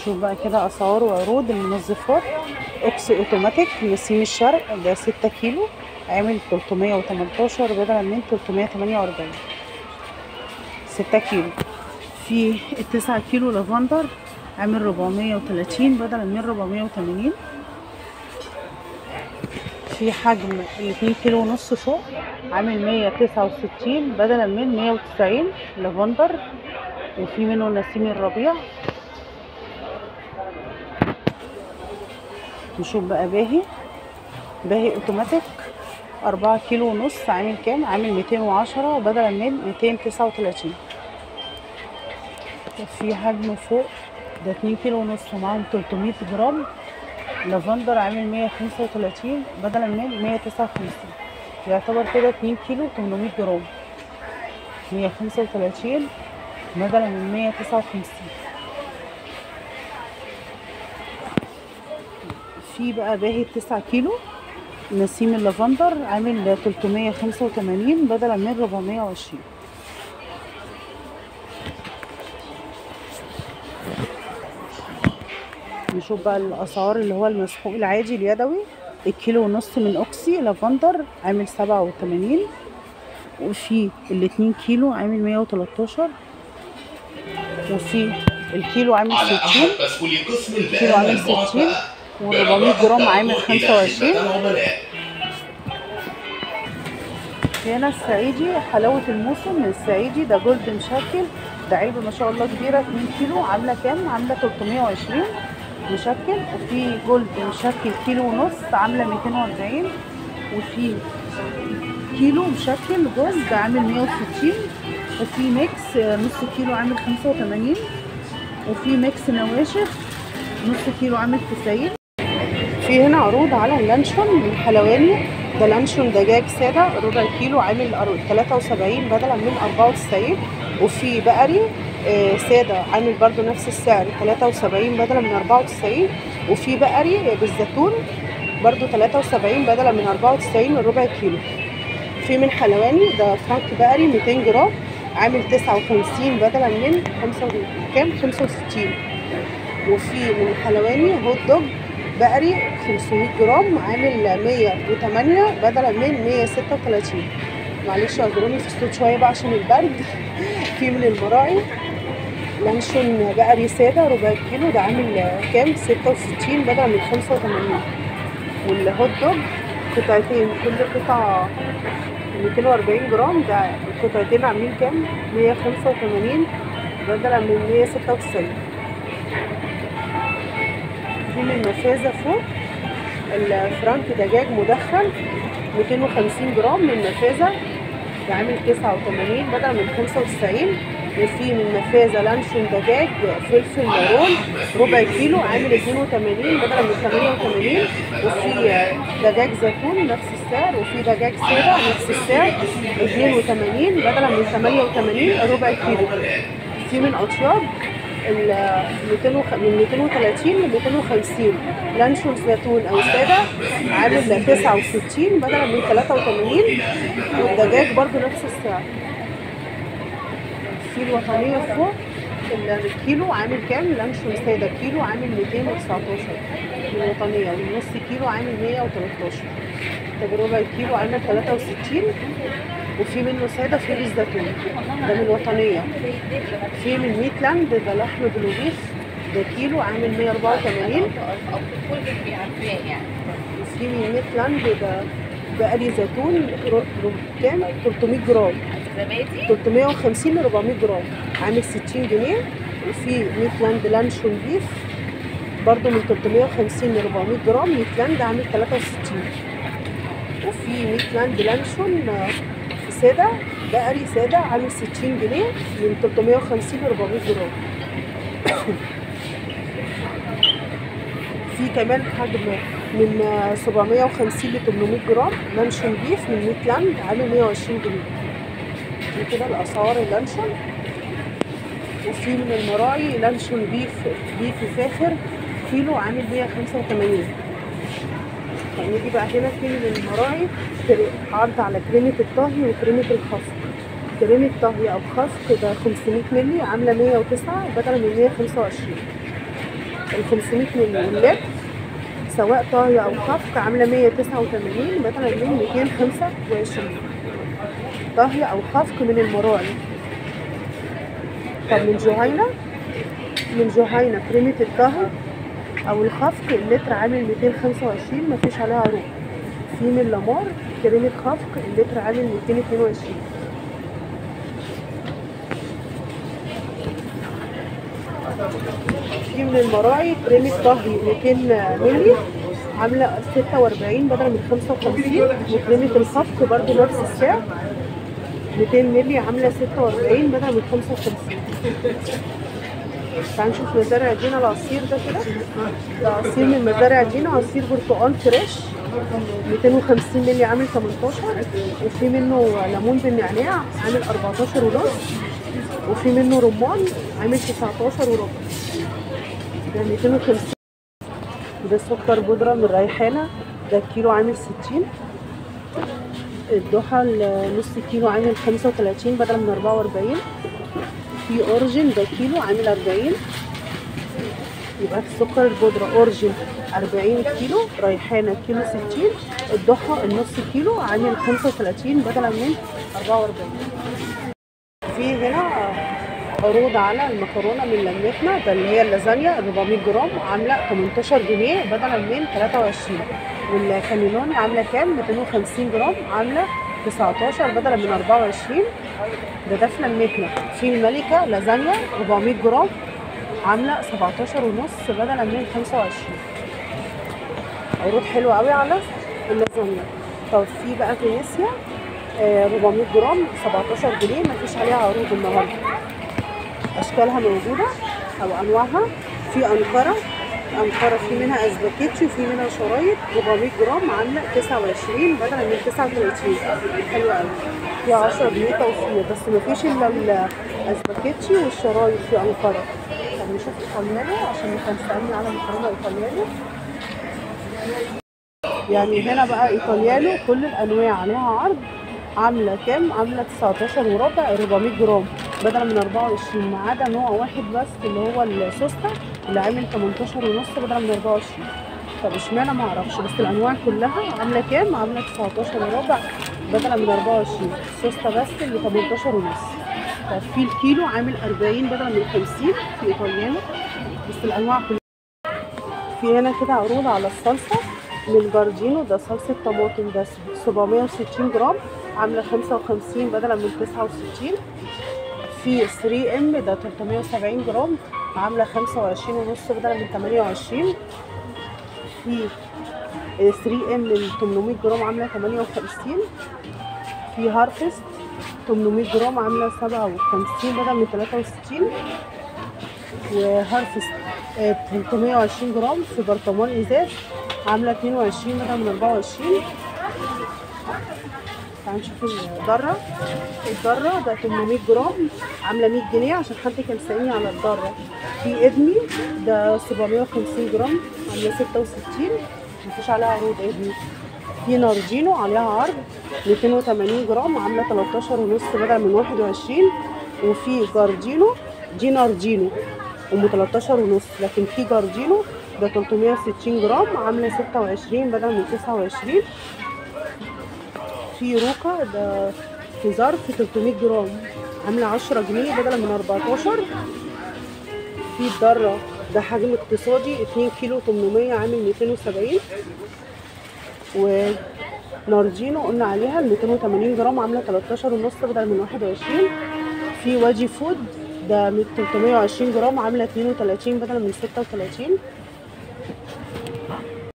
شوف بقى كده اسعار وعروض المنظفات اوكس اوتوماتيك نسيم الشرق ده 6 كيلو عامل 318 بدلا من 348 6 كيلو في التسعة كيلو لافندر عامل 430 بدلا من 480 في حجم الاتنين كيلو ونص فوق عامل 169 بدلا من 190 لافندر وفي منه نسيم الربيع نشوف بقى باهي باهي اوتوماتيك أربعة كيلو ونص عامل كام عامل 210 بدلا من 239 في حجم فوق ده 2 كيلو ونص ومعاهم 300 جرام لافندر عامل 135 بدلا من 159 يعتبر كده 2 كيلو 800 جرام 135 بدلا من 159 في بقى باهي 9 كيلو نسيم اللافندر عامل 385 بدلا من 420 نشوف بقى الاسعار اللي هو المسحوق العادي اليدوي الكيلو ونص من اوكسي لافندر عامل 87 وفي الاتنين كيلو عامل 113 وفي الكيلو عامل على 60 أحد مسؤولي قسم كيلو عامل البيان 60 المعطى و400 جرام عامل 25 العملاء هنا الصعيدي حلاوة الموسم الصعيدي ده جولد مشكل ده علبة ما شاء الله كبيرة 2 كيلو عاملة كام؟ عاملة 320 مشكل وفي جولد مشكل كيلو ونص عاملة 240 وفي كيلو مشكل جولد عامل 160 وفي ميكس آه، نص كيلو عامل 85 وفي ميكس نواشف نص كيلو عامل 90 في هنا عروض على اللانشون الحلواني ده لانشون دجاج سادة ربع كيلو عامل أر- 73 بدلا من 94 وفي بقري آه، سادة عامل برضو نفس السعر 73 بدلا من 94 وفي بقري بالزيتون برضو 73 بدلا من 94 الربع كيلو في من حلواني ده فرانك بقري 200 جرام عامل 59 بدلا من 5 كام 65 وفي من حلواني هوت دوج بقري 500 جرام عامل 108 بدلا من 136 معلش اعذروني في الصوت شويه بقى عشان البرد في من المراعي لانشون بقري ساده ربع كيلو ده عامل كام 66 بدلا من 85 والهوت دوج قطعتين كل قطعه 240 جرام ده القطعتين عاملين كام 185 بدلا من 196 في من مفازة فوق الفرنك دجاج مدخن 250 جرام من مفازة ده عامل 89 بدل من 95 وفي من مفازة لانشون دجاج فلفل مارون ربع كيلو عامل 82 بدل من 88 وفي دجاج زيتون نفس السعر وفي دجاج سادة نفس السعر 82 بدل من 88 ربع كيلو في من اطياب ال 200 وخ- من 230 ل 250 لانشون زيتون او ساده عامل 69 بدلا من 83 والدجاج برضو نفس السعر في الوطنيه فوق ال- الكيلو عامل كام لانشون ساده كيلو عامل 219 الوطنيه والنص كيلو عامل 113 طب ربع كيلو عامل 63 وفي منه ساده في بالزيتون ده من الوطنيه في من ميتلاند ده لحم بلوبيف ده كيلو عامل 184 وفي من ميتلاند ده بقري زيتون ر- ر- كام 300 جرام 350 ل 400 جرام عامل 60 جنيه وفي ميتلاند لانشون بيف برضو من 350 ل 400 جرام ميتلاند عامل 63 وفي ميتلاند لانشون آه، سادة بقري سادة عامل 60 جنيه من 350 ل 400 جرام في كمان حجم من آه، 750 ل 800 جرام لانشون بيف من ميتلاند عامل 120 جنيه دي كده الاسعار اللانشون وفي من المراعي لانشون بيف بيف فاخر كيلو عامل 185 هنيجي بقى هنا في من المراعي كري- عرض على كريمة الطهي وكريمة الخفق كريمة طهي أو خفق ده 500 مللي عاملة 109 بدل من 125 ال 500 مللي واللتر سواء طاهية أو خفق عاملة 189 بدلا من 225 طاهية أو خفق من المراعي طب من جهينة من جهينة كريمة الطهي أو الخفق اللتر عامل 225 مفيش عليها عروض في من لامار كريمة خفق اللتر عامل 222 في من المراعي كريمة طهي 200 مللي عاملة 46 بدل من 55 وكريمة الخفق برضو نفس السعر 200 مللي عاملة 46 بدل من 55 تعال نشوف مزارع دينا العصير ده كده ده عصير من مزارع دينا عصير برتقال فريش 250 مللي عامل 18 وفي منه ليمون بالنعناع عامل 14 ونص وفي منه رمان عامل 19 وربع ده 250 ده سكر بودرة من ريحانة ده الكيلو عامل 60 الضحى نص كيلو عامل 35 بدل من 44 في اورجن ده كيلو عامل 40 يبقى السكر البودرة اورجن 40 كيلو ريحانة كيلو 60 الضحى النص كيلو عامل 35 بدلا من 44 في هنا عروض على المكرونه من لمتنا ده اللي هي اللازانيا 400 جرام عامله 18 جنيه بدلا من 23 والكانيلوني عامله كام 250 جرام عامله 19 بدلا من 24 ده ده في لمتنا في الملكه لازانيا 400 جرام عامله 17 ونص بدلا من 25 عروض حلوه قوي على اللازانيا طب في بقى فينيسيا آه، 400 جرام 17 جنيه مفيش عليها عروض النهارده اشكالها موجوده او انواعها في انقره انقره في منها ازباكيتشي وفي منها شرايط 400 جرام عامله 29 بدلا من 39 حلوه قوي في 10 جنيه توفير بس مفيش الا الازباكيتشي والشرايط في انقره طب نشوف ايطاليانو عشان كان سالني على مكرونه ايطاليانو يعني هنا بقى ايطاليانو كل الانواع عليها عرض عامله كام عامله 19 وربع 400 جرام بدل من 24 ما عدا نوع واحد بس اللي هو السوسته اللي عامل 18 ونص بدل من 24 طب اشمعنى ما اعرفش بس الانواع كلها عامله كام عامله 19 وربع بدل من 24 السوسته بس اللي 18 ونص طب في الكيلو عامل 40 بدل من 50 في ايطاليانو بس الانواع كلها في هنا كده عروض على الصلصه من جاردينو ده صلصه طماطم ده 760 جرام عامله 55 بدلا من 69 في 3 ام ده 370 جرام عامله 25 ونص بدلا من 28 في 3 ام ال 800 جرام عامله 58 في هارفست 800 جرام عامله 57 بدل من 63 وهارفست آه، 320 جرام في برطمان ازاز عامله 22 بدل من 24 تعال نشوف الذره الذره ده 800 جرام عامله 100 جنيه عشان حد كان سألني على الذره في ادمي ده 750 جرام عامله 66 مفيش عليها عروض ادمي في نارجينو عليها عرض 280 جرام عامله 13 ونص بدل من 21 وفي جاردينو دي نارجينو ام 13 ونص لكن في جاردينو ده 360 جرام عامله 26 بدل من 29 في روكا ده في ظرف 300 جرام عامله 10 جنيه بدل من 14 في الذره ده حجم اقتصادي 2 كيلو 800 عامل 270 ونارجينو قلنا عليها ال 280 جرام عامله 13 ونص بدل من 21 في واجي فود ده من 320 جرام عامله 32 بدل من 36